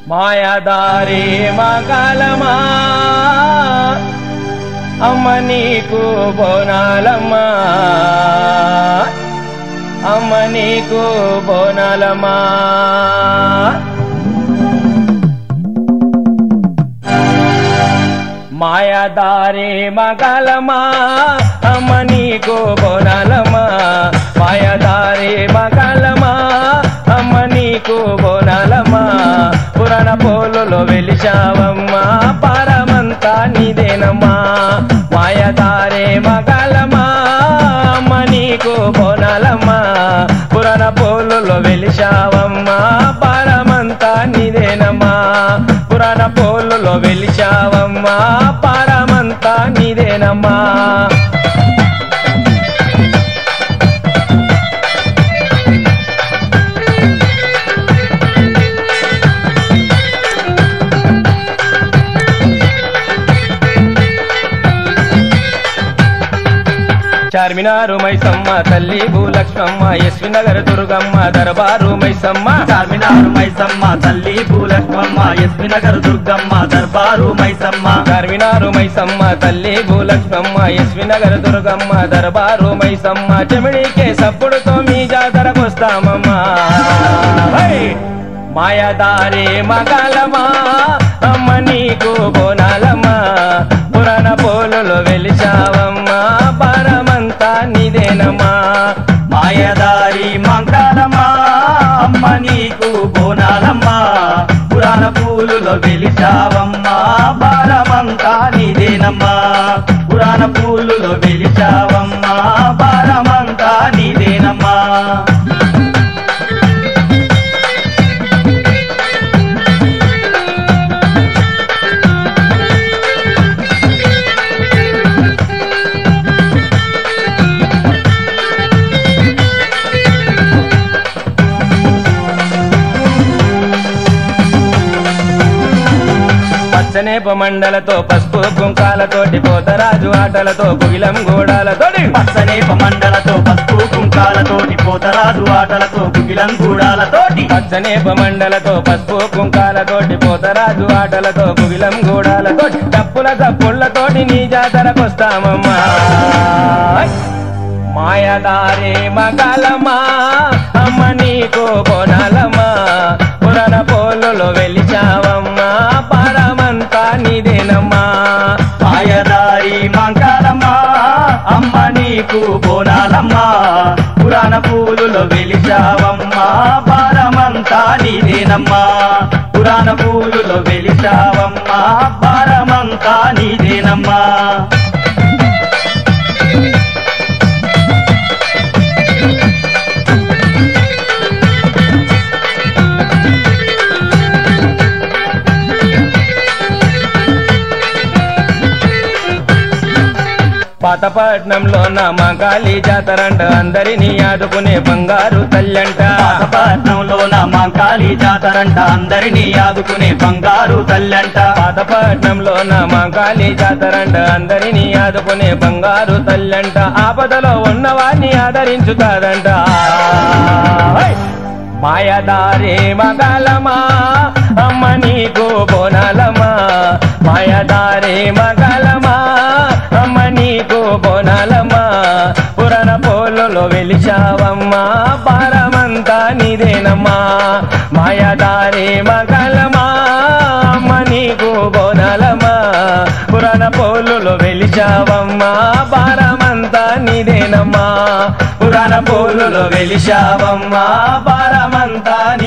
మాయదారి మగలమా అమ్మ నీకు బోనాలమ్మా అమ్మ నీకు బోనాలమ్మా మాయదారి మగలమా అమ్మ నీకు బోనాలమ్మా మాయదారి మగలమా అమ్మ నీకు బోనాలమ్మా పురాణ పోలులో వెలిశావమ్మా పరమంతా నీదేనమ్మా మాయదారి మగలమా అమ్మ నీకు బోనాలమ్మా పురాణ పోలులో వెలిశావమ్మా పరమంతా నీదేనమ్మా పురాణ పోలులో వెలిశావమ్మా పరమంతా నీదేనమ్మా చార్మినారు మైసమ్మ తల్లి భూలక్ష్మమ్మ ఎస్వి నగర్ దుర్గమ్మ దర్బారు మైసమ్మ చార్మినారు మైసమ్మ తల్లి భూలక్ష్మమ్మ ఎస్పి నగర్ దుర్గమ్మ దర్బారు మైసమ్మ చార్మినారు మైసమ్మ తల్లి భూలక్ష్మమ్మ ఎస్వి నగర్ దుర్గమ్మ దర్బారు మైసమ్మ చెమిడికే సప్పుడుతో మీ జాతరకొస్తామమ్మా హై! మాయదారి మగలమా అమ్మ నీకు బోనాలమ్మా పురాణ పోలులో వెలిచావమ్మా పరమంతా నీదేనమ్మా మాయదారి మంగళమ్మా అమ్మ నీకు బోనాలమ్మా పురాణ పూలులో వెలిచావమ్మా భారమంతా నీదేనమ్మా పురాణ పూలులో వెలిచావమ్మా భారమంతా నీదేనమ్మా పచ్చనేప మండలతో పసుపు కుంకాలతోటి పోతరాజు ఆటలతో కుగిలం గూడాలతోటి పచ్చనేప మండలతో పసుపు కుంకాలతోటి పోతరాజు ఆటలతో కుగిలం గూడాలతోటి పచ్చనేప మండలతో పసుపు కుంకాలతోటి పోతరాజు ఆటలతో కుగిలం గూడాలతోటి తప్పుల తప్పుళ్లతోటి నీ జాతరకొస్తామమ్మా మాయదారి మగలమ్మా అమ్మ నీకు బోనాలమ్మా పురాణ పోలులో వెలిచావమ్మా పరమంతా నీదేనమ్మా మాయదారి మంగళమ్మా అమ్మ నీకు బోనాలమ్మా పురాణ పూలులో వెలిచావమ్మా భారమంతా నీదేనమ్మా పురాణ పూలులో వెలిచావమ్మా భారమంతా నీదేనమ్మా పాతపట్నంలో నా మగాలి జాతరంట అందరినీ ఆదుకునే బంగారు తల్లంట పాతపట్నంలో నా మంకాళి జాతరంట అందరినీ ఆదుకునే బంగారు తల్లంట పాతపట్నంలో నా మగాలి జాతరంట అందరినీ ఆదుకునే బంగారు తల్లంట ఆపదలో ఉన్నవాన్ని ఆదరించుతాదంట హై! మాయదారి మగలమా అమ్మ నీకు బోనాలమా మాయదారి మగలమా అమ్మ నీకు బోనాలమ్మా పురాణ పోలులో వెలిచావమ్మా పరమంతా నీదేనమ్మా మాయదారి మగలమా అమ్మ నీకు బోనాలమ్మా పురాణ పోలులో వెలిచావమ్మా పరమంతా నీదేనమ్మా పురాణ పోలులో వెలిచావమ్మా పరమంతా